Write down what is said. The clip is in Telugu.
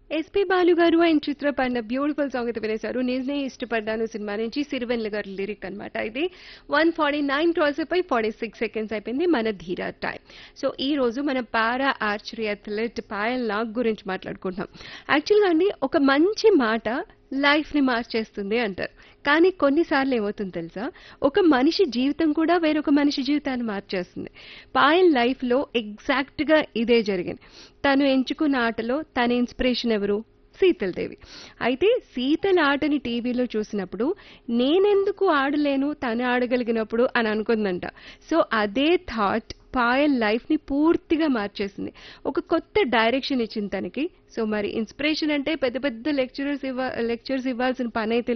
ఎస్పి బాలు గారు అండ్ చిత్ర పడిన బ్యూటిఫుల్ సాంగ్ అయితే వినేశారు నేనే ఇష్టపడ్డాను సినిమా నుంచి సిరివెన్ల గారు లిరిక్ అనమాట ఇది వన్ ఫార్టీ నైన్ క్రాస్ అయిపోయి ఫార్టీ సిక్స్ సెకండ్స్ అయిపోయింది మన ధీరా టైం సో ఈ రోజు మన para archery athlete Payal Nag గురించి మాట్లాడుకుంటున్నాం యాక్చువల్గా అండి ఒక మంచి మాట లైఫ్ ని మార్చేస్తుంది అంటారు కానీ కొన్నిసార్లు ఏమవుతుంది తెలుసా ఒక మనిషి జీవితం కూడా వేరొక మనిషి జీవితాన్ని మార్చేస్తుంది పాయల్ లైఫ్ లో ఎగ్జాక్ట్ గా ఇదే జరిగింది తను ఎంచుకున్న ఆటలో తన ఇన్స్పిరేషన్ ఎవరు శీతలదేవి అయితే శీతల ఆటని టీవీలో చూసినప్పుడు నేనెందుకు ఆడలేను తను ఆడగలిగినప్పుడు అని అనుకుందంట సో అదే థాట్ పాయల్ లైఫ్ ని పూర్తిగా మార్చేసింది ఒక కొత్త డైరెక్షన్ ఇచ్చింది తనకి సో మరి ఇన్స్పిరేషన్ అంటే పెద్ద పెద్ద లెక్చరర్స్ ఇవ్వ లెక్చర్స్ ఇవ్వాల్సిన పని అయితే